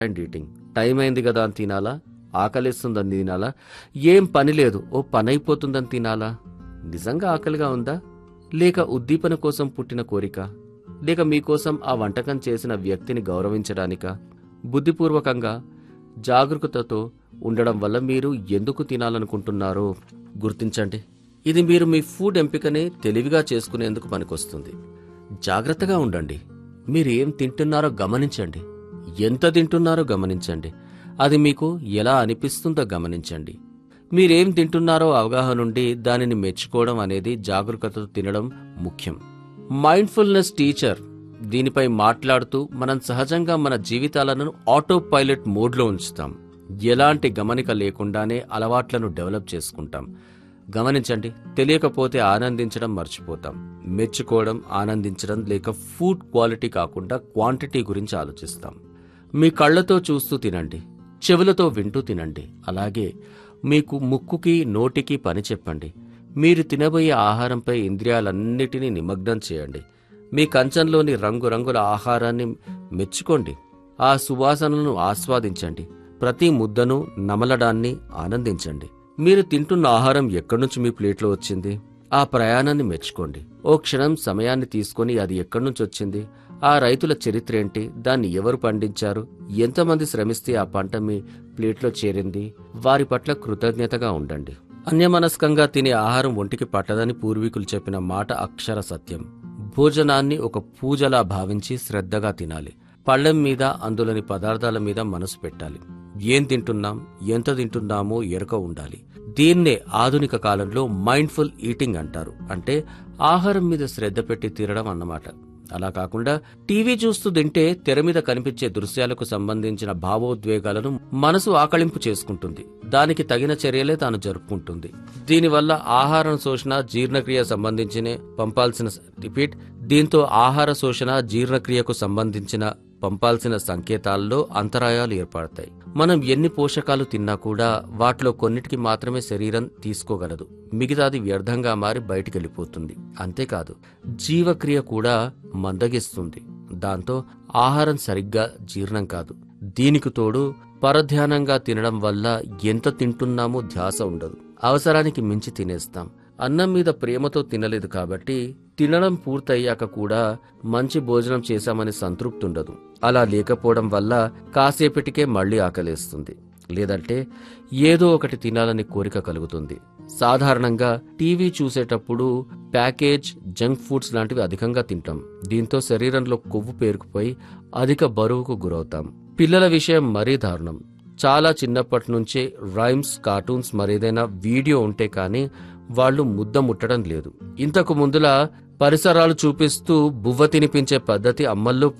and eating time అయింది కదా అని తినాలా ఆకలిస్తుందని తినాలా ఏం పని లేదు ఓ పని అయిపోతుందని తినాలా నిజంగా ఆకలిగా ఉందా లేక ఉద్దీపన కోసం పుట్టిన కోరిక లేక మీకోసం ఆ వంటకం చేసిన వ్యక్తిని గౌరవించడానికా బుద్ధిపూర్వకంగా జాగరూకతతో ఉండడం వల్ల మీరు ఎందుకు తినాలనుకుంటున్నారో గుర్తించండి ఇది మీరు మీ ఫుడ్ ఎంపికని తెలివిగా చేసుకునేందుకు పనికొస్తుంది జాగ్రత్తగా ఉండండి మీరు ఏం తింటున్నారో గమనించండి ఎంత తింటున్నారో గమనించండి అది మీకు ఎలా అనిపిస్తుందో గమనించండి మీరేం తింటున్నారో అవగాహన నుండి దానిని మెచ్చుకోవడం అనేది జాగరూకతతో తినడం ముఖ్యం మైండ్ఫుల్నెస్ టీచర్ దీనిపై మాట్లాడుతూ మనం సహజంగా మన జీవితాలను ఆటో పైలట్ మోడ్లో ఉంచుతాం ఎలాంటి గమనిక లేకుండానే అలవాట్లను డెవలప్ చేసుకుంటాం గమనించండి తెలియకపోతే ఆనందించడం మర్చిపోతాం మెచ్చుకోవడం ఆనందించడం లేక ఫుడ్ క్వాలిటీ కాకుండా క్వాంటిటీ గురించి ఆలోచిస్తాం మీ కళ్ళతో చూస్తూ తినండి చెవులతో వింటూ తినండి అలాగే మీకు ముక్కుకి నోటికి పని చెప్పండి మీరు తినబోయే ఆహారంపై ఇంద్రియాలన్నిటినీ నిమగ్నం చేయండి మీ కంచంలోని రంగురంగుల ఆహారాన్ని మెచ్చుకోండి ఆ సువాసనలను ఆస్వాదించండి ప్రతి ముద్దను నమలడాన్ని ఆనందించండి మీరు తింటున్న ఆహారం ఎక్కడి నుంచి మీ ప్లేట్లో వచ్చింది ఆ ప్రయాణాన్ని మెచ్చుకోండి ఓ క్షణం సమయాన్ని తీసుకొని అది ఎక్కడి నుంచి వచ్చింది ఆ రైతుల చరిత్ర ఏంటి దాన్ని ఎవరు పండించారు ఎంతమంది శ్రమిస్తే ఆ పంట మీ ప్లేట్లో చేరింది వారి పట్ల కృతజ్ఞతగా ఉండండి అన్యమనస్కంగా తినే ఆహారం ఒంటికి పట్టదని పూర్వీకులు చెప్పిన మాట అక్షర సత్యం భోజనాన్ని ఒక పూజలా భావించి శ్రద్ధగా తినాలి పళ్ళెం మీద అందులోని పదార్థాల మీద మనసు పెట్టాలి ఏం తింటున్నాం ఎంత తింటున్నామో ఎరక ఉండాలి దీన్నే ఆధునిక కాలంలో మైండ్ఫుల్ ఈటింగ్ అంటారు అంటే ఆహారం మీద శ్రద్ధ పెట్టి తినడం అన్నమాట అలా కాకుండా టీవీ చూస్తూ తింటే తెర మీద కనిపించే దృశ్యాలకు సంబంధించిన భావోద్వేగాలను మనసు ఆకళింపు చేసుకుంటుంది దానికి తగిన చర్యలే తాను జరుపుకుంటుంది దీనివల్ల ఆహారం శోషణ జీర్ణక్రియ సంబంధించిన పంపాల్సిన రిపీట్ దీంతో ఆహార శోషణ జీర్ణక్రియకు సంబంధించిన పంపాల్సిన సంకేతాల్లో అంతరాయాలు ఏర్పడతాయి మనం ఎన్ని పోషకాలు తిన్నా కూడా వాటిలో కొన్నిటికి మాత్రమే శరీరం తీసుకోగలదు మిగతాది వ్యర్థంగా మారి బయటికి వెళ్ళిపోతుంది అంతేకాదు జీవక్రియ కూడా మందగిస్తుంది దాంతో ఆహారం సరిగ్గా జీర్ణం కాదు దీనికి తోడు పరధ్యానంగా తినడం వల్ల ఎంత తింటున్నామో ధ్యాస ఉండదు అవసరానికి మించి తినేస్తాం అన్నం మీద ప్రేమతో తినలేదు కాబట్టి తినడం పూర్తయ్యాక కూడా మంచి భోజనం చేశామని సంతృప్తి ఉండదు అలా లేకపోవడం వల్ల కాసేపటికే మళ్ళీ ఆకలేస్తుంది లేదంటే ఏదో ఒకటి తినాలని కోరిక కలుగుతుంది సాధారణంగా టీవీ చూసేటప్పుడు ప్యాకేజ్ జంక్ ఫుడ్స్ లాంటివి అధికంగా తింటాం దీంతో శరీరంలో కొవ్వు పేరుకుపోయి అధిక బరువుకు గురవుతాం పిల్లల విషయం మరీ దారుణం చాలా చిన్నప్పటి నుంచే రైమ్స్ కార్టూన్స్ మరేదైనా వీడియో ఉంటే కానీ వాళ్ళు ముద్ద ముట్టడం లేదు ఇంతకు ముందులా పరిసరాలు చూపిస్తూ బువ్వ తినిపించే పద్ధతి అమ్మల్లో